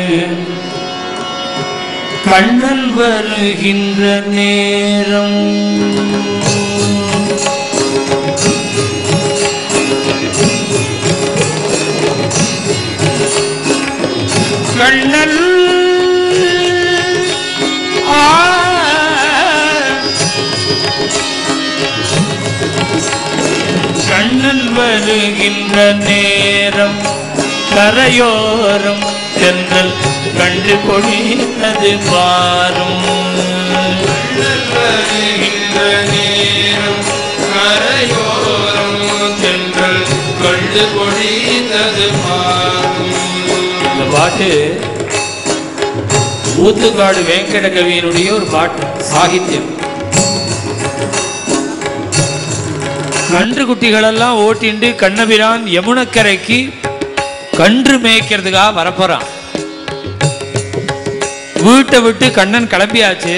கண்ணன் வருகின்ற நேரம் கண்ணன் ஆ கண்ணன் வருகின்ற நேரம் கரையோரம் தென்றல் கண்டு கொடித்தது பாரும் வருகின்ற நேரம் கரையோரம் தென்றல் கண்டு பொழிந்தது பாரும் இந்த பாட்டு ஊத்துக்காடு வெங்கட கவியினுடைய ஒரு பாட்டு சாகித்யம் கன்று குட்டிகளெல்லாம் ஓட்டிண்டு கண்ணபிரான் யமுனக்கரைக்கு கன்று மேய்க்கிறதுக்காக வரப்போறான் வீட்டை விட்டு கண்ணன் கிளம்பியாச்சு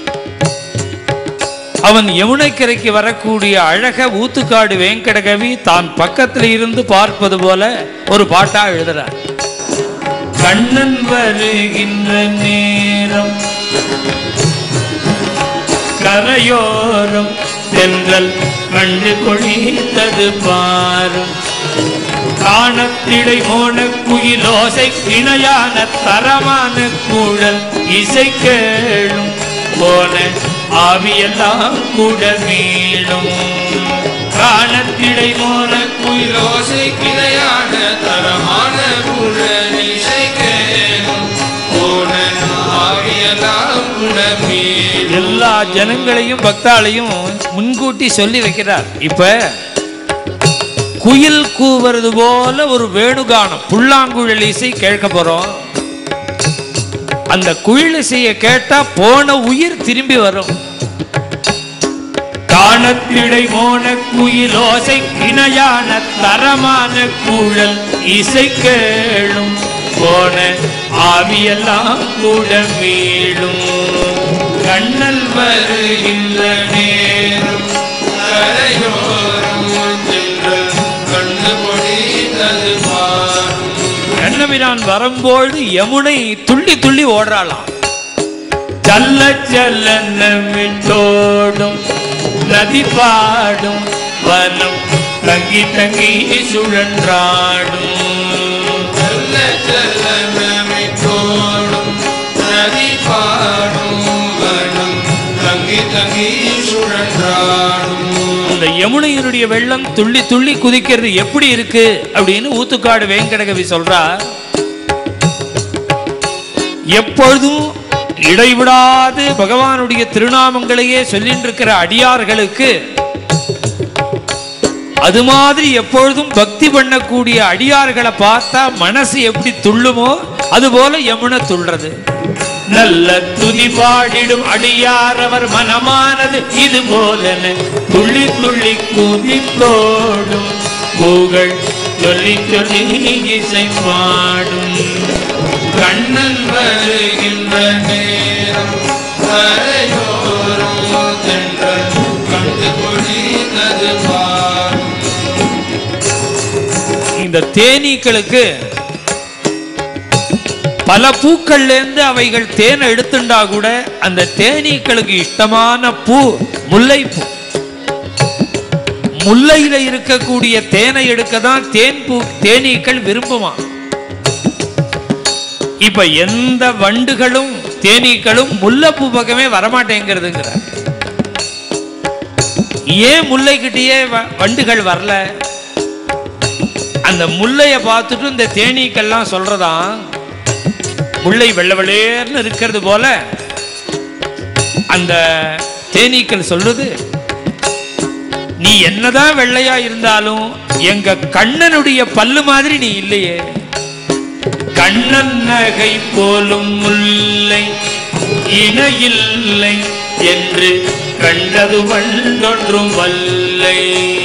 அவன் யமுனைக்கரைக்கு வரக்கூடிய அழக ஊத்துக்காடு வெங்கடகவி தான் பக்கத்துல இருந்து பார்ப்பது போல ஒரு பாட்டா எழுதுறார் கண்ணன் வருகின்ற நேரம் கரையோரம் தென்றல் கண்டு கொழித்தது பாரும் காணத்திடை மோன குயிலோசை இணையான தரமான கூழல் இசை கேளும் போன ஆவியெல்லாம் கூட மீளும் காணத்திடை மோன குயிலோசை கிளையான தரமான புரணிசை கேளும் போன ஆவியெல்லாம் குணமீடும் எல்லா ஜனங்களையும் பக்தாளையும் முன்கூட்டி சொல்லி வைக்கிறார் இப்ப குயில் கூவுறது போல ஒரு வேணுகானம் புல்லாங்குழல் இசை கேட்க போறோம் அந்த குயில் இசையை கேட்டா போன உயிர் திரும்பி வரும் காணத்திடை மோன குயிலோசை இணையான தரமான குழல் இசை கேளும் போன ஆவியெல்லாம் கூட மீளும் கண்ணல் வருகின்ற நேரம் கரையோரம் தென்றல் கண்டு பொழிந்தது பாரும் கண்ணபிரான் வரும்போது யமுனை துள்ளி துள்ளி ஓடுறாளாம் சல்ல செல்ல விட்டோடும் நதி பாடும் வனம் தங்கி தங்கி சுழன்றாடும் நல்ல செல்லமே தோடும் நதி பாடும் வனம் தங்கி தங்கி சுழன்றாடும் அந்த யமுனையினுடைய வெள்ளம் துள்ளி துள்ளி குதிக்கிறது எப்படி இருக்கு அப்படின்னு ஊத்துக்காடு வேங்கடகவி சொல்றார் எப்பொழுதும் இடைவிடாது பகவானுடைய திருநாமங்களையே சொல்லிட்டு இருக்கிற அடியார்களுக்கு அது மாதிரி எப்பொழுதும் பக்தி பண்ணக்கூடிய அடியார்களை பார்த்தா மனசு எப்படி துள்ளுமோ அது போல யமுனை துள்ளுறது நல்ல துதி பாடிடும் அடியார் அவர் மனமானது இது போலன துள்ளி துள்ளி குதித்தோடும் புகழ் சொல்லி சொல்லி இசை பாடும் கண்ணன் வருகின்ற நேரம் கரையோரம் தென்றல் கண்டு பொழிந்தது பாரும் இந்த தேனீக்களுக்கு பல பூக்கள்ல இருந்து அவைகள் தேனை எடுத்துண்டா கூட அந்த தேனீக்களுக்கு இஷ்டமான பூ முல்லைப்பூ முல்லையில இருக்கக்கூடிய தேனை எடுக்க தான் தேன் பூ தேனீக்கள் விரும்புமா இப்ப எந்த வண்டுகளும் தேனீக்களும் முல்லைப்பூ பக்கமே வரமாட்டேங்கிறதுங்கிறார் ஏன் முல்லைக்கிட்டேயே வ- வண்டுகள் வரல அந்த முல்லைய பார்த்துட்டு இந்த தேனீக்கெல்லாம் சொல்றதாம் முல்லை வெள்ளை வெள்ளேர்னு இருக்கிறது போல அந்த தேனீக்கள் சொல்லுது நீ என்னதான் வெள்ளையா இருந்தாலும் எங்க கண்ணனுடைய பல்லு மாதிரி நீ இல்லையே கண்ணன் நகை போலும் முல்லை இணையில்லை என்று கண்டது வண்டொன்றும் வல்லை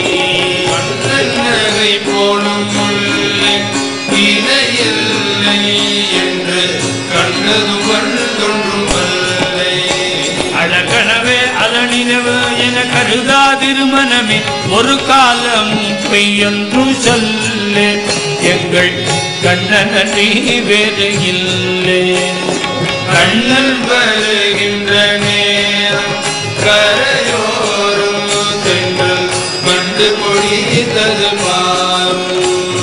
நகை போலும் முல்லை இணையில்லை என்று கண்டது கண்டொன்றும் வல்லை அழகனவே அலனினவு என கருதா திருமணமே ஒரு காலம் பெய்யொன்று சொல்லே எங்கள் கண்ணனி வேறு இல்லை கண்ணன் வருகின்ற நேரம் கரையோரும் தென்றல் வந்து பொழித்தது பாரும்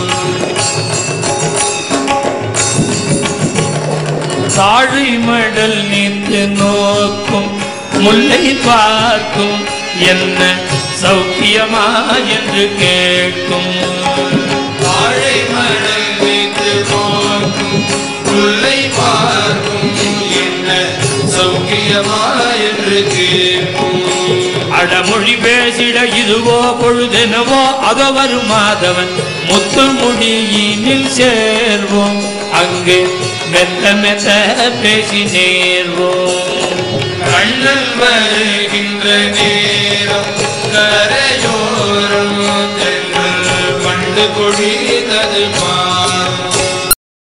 தாழை மடல் நீத்து நோக்கும் முல்லை பார்க்கும் என்ன சௌக்கியமா என்று கேட்கும் வாழை மடல் வைத்து நோக்கும் புல்லை பார்க்கும் என்ன சௌக்கியமா என்று கேட்கும் அடமொழி பேசிட இதுவோ பொழுதெனவோ அதோ வரும் மாதவன் முத்து முடியினில் சேர்வோம் அங்கே மெத்த மெத்த பேசி நேர்வோம் கண்ணன் வருகின்ற நேரம் கரையோரம் தென்றல் பண்டு பொழித்தது மா